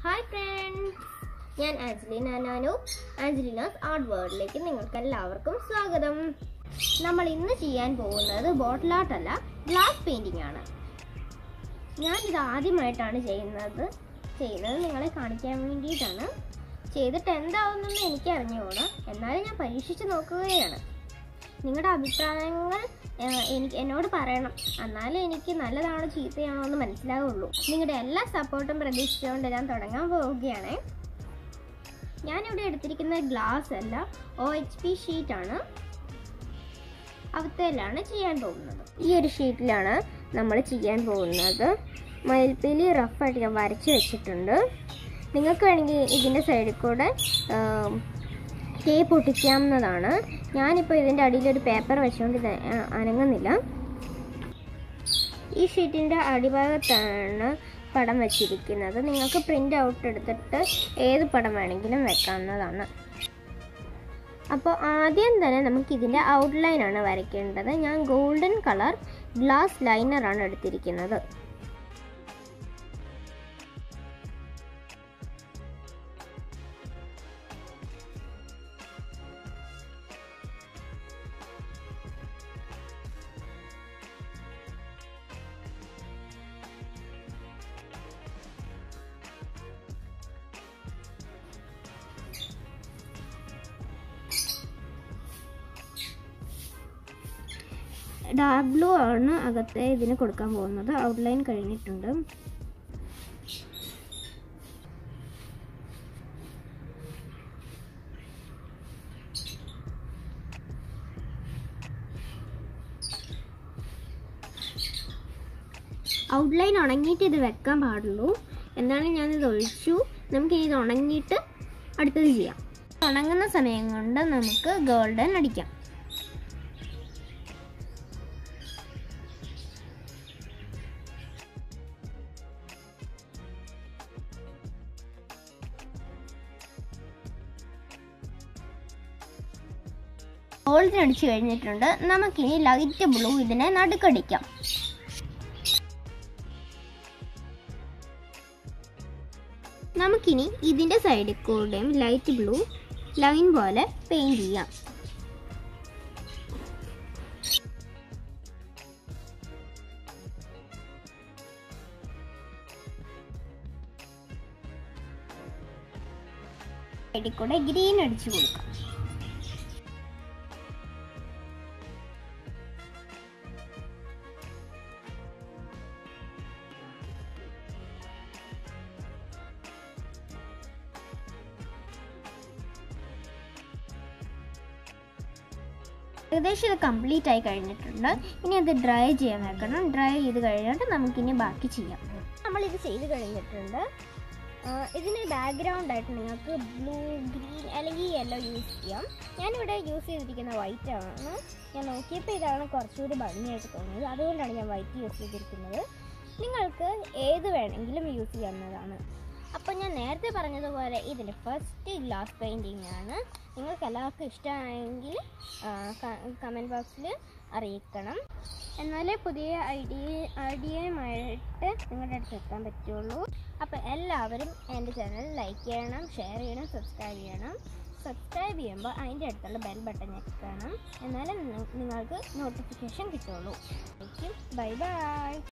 hi friends ഞാൻ Angelina നാനു Angelina's art വേൾഡിലേക്ക് നിങ്ങൾക്ക് എല്ലാവർക്കും സ്വാഗതം നമ്മൾ ഇന്ന് ചെയ്യാൻ പോകുന്നത് ബോട്ടിൽ ആർട്ടല്ല ഗ്ലാസ് പെയിൻറ്റിംഗ് ആണ് ഞാൻ ഇത് ആദ്യമായിട്ടാണ് ചെയ്യുന്നത് ചെയ്യുന്നത് നിങ്ങളെ കാണിക്കാൻ വേണ്ടിയിട്ടാണ് ചെയ്തിട്ട് എന്താവുന്നെന്ന് എനിക്ക് അറിഞ്ഞുകൂടാ എന്നാലും ഞാൻ പരീക്ഷിച്ച് നോക്കുകയാണ് നിങ്ങളുടെ അഭിപ്രായങ്ങൾ ആ, എനിക്ക് എന്നോട് പറയണം എന്നാലേ എനിക്ക് നല്ലതാണോ ചീത്തയാണോ എന്ന് മനസ്സിലാവുള്ളൂ നിങ്ങളുടെ എല്ലാ സപ്പോർട്ടും പ്രതീക്ഷിച്ചുകൊണ്ട് ഞാൻ തുടങ്ങാൻ പോവുകയാണ് ഞാനിവിടെ എടുത്തിരിക്കുന്ന ഗ്ലാസ് അല്ല ഒ എച്ച് പി ഷീറ്റാണ് അവത്തേലാണ് ചെയ്യാൻ പോകുന്നത് ഈ ഒരു ഷീറ്റിലാണ് നമ്മൾ ചെയ്യാൻ പോകുന്നത് മയിൽപ്പീലി റഫായിട്ട് ഞാൻ വരച്ച് വെച്ചിട്ടുണ്ട് നിങ്ങൾക്ക് വേണമെങ്കിൽ ഇതിൻ്റെ സൈഡിൽ കൂടെ ടേപ്പ് ഒട്ടിക്കാവുന്നതാണ് ഞാനിപ്പോൾ ഇതിൻ്റെ അടിയിലൊരു പേപ്പർ വെച്ചുകൊണ്ട് ഇത് ആ, അനങ്ങുന്നില്ല ഈ ഷീറ്റിൻ്റെ അടിഭാഗത്താണ് പടം വെച്ചിരിക്കുന്നത് നിങ്ങൾക്ക് പ്രിൻ്റ് ഔട്ട് എടുത്തിട്ട് ഏത് പടം വേണമെങ്കിലും വെക്കാവുന്നതാണ് അപ്പോൾ ആദ്യം തന്നെ നമുക്ക് ഇതിൻ്റെ ഔട്ട്ലൈനാണ് വരയ്ക്കേണ്ടത് ഞാൻ ഗോൾഡൻ കളർ ഗ്ലാസ് ലൈനറാണ് എടുത്തിരിക്കുന്നത് ഡാർക്ക് ബ്ലൂ ആണ് അകത്തെ ഇതിന് കൊടുക്കാൻ പോകുന്നത് ഔട്ട്ലൈൻ കഴിഞ്ഞിട്ടുണ്ട് ഔട്ട്ലൈൻ ഉണങ്ങിയിട്ട് ഇത് വെക്കാൻ പാടുള്ളൂ എന്താണ് ഞാനിത് ഒഴിച്ചു നമുക്ക് ഇത് ഉണങ്ങിയിട്ട് അടുത്തത് ചെയ്യാം ഉണങ്ങുന്ന സമയം കൊണ്ട് നമുക്ക് ഗോൾഡൻ അടിക്കാം ഗോൾഡൻ അടിച്ചു കഴിഞ്ഞിട്ടുണ്ട് നമുക്കിനി ലൈറ്റ് ബ്ലൂ ഇതിനെ നടുക്കടിക്കാം നമുക്കിനി ഇതിൻ്റെ സൈഡിൽ കൂടെയും ലൈറ്റ് ബ്ലൂ ലൈൻ പോലെ പെയിൻറ് ചെയ്യാം സൈഡിൽ കൂടെ ഗ്രീൻ അടിച്ചു കൊടുക്കാം ഏകദേശം ഇത് കംപ്ലീറ്റ് ആയി കഴിഞ്ഞിട്ടുണ്ട് ഇനി അത് ഡ്രൈ ചെയ്യാൻ വെക്കണം ഡ്രൈ ചെയ്ത് കഴിഞ്ഞിട്ട് നമുക്കിനി ബാക്കി ചെയ്യാം നമ്മളിത് ചെയ്ത് കഴിഞ്ഞിട്ടുണ്ട് ആ, ഇതിന് ബാക്ക്ഗ്രൗണ്ട് ആയിട്ട് നിങ്ങൾക്ക് ബ്ലൂ ഗ്രീൻ അല്ലെങ്കിൽ യെല്ലോ യൂസ് ചെയ്യാം ഞാനിവിടെ യൂസ് ചെയ്തിരിക്കുന്ന വൈറ്റ് ആണ് ഞാൻ നോക്കിയപ്പോൾ ഇതാണ് കുറച്ചുകൂടി ഭംഗിയായിട്ട് തോന്നിയത് അതുകൊണ്ടാണ് ഞാൻ വൈറ്റ് യൂസ് ചെയ്തിരിക്കുന്നത് നിങ്ങൾക്ക് ഏത് വേണമെങ്കിലും യൂസ് ചെയ്യാവുന്നതാണ് അപ്പോൾ ഞാൻ നേരത്തെ പറഞ്ഞതുപോലെ ഇതിൻ്റെ ഫസ്റ്റ് ഗ്ലാസ് പെയിൻറ്റിംഗ് ആണ് നിങ്ങൾക്ക് എല്ലാവർക്കും ഇഷ്ടമായെങ്കിൽ കമൻറ്റ് ബോക്സിൽ അറിയിക്കണം എന്നാലേ പുതിയ ഐഡിയ ഐഡിയയുമായിട്ട് നിങ്ങളുടെ അടുത്ത് എത്താൻ പറ്റുള്ളൂ അപ്പോൾ എല്ലാവരും എൻ്റെ ചാനൽ ലൈക്ക് ചെയ്യണം ഷെയർ ചെയ്യണം സബ്സ്ക്രൈബ് ചെയ്യണം സബ്സ്ക്രൈബ് ചെയ്യുമ്പോൾ അതിൻ്റെ അടുത്തുള്ള ബെൽ ബട്ടൺ ഞെക്കണം എന്നാലേ നിങ്ങ- നിങ്ങൾക്ക് നോട്ടിഫിക്കേഷൻ കിട്ടുള്ളൂ ബൈ ബൈ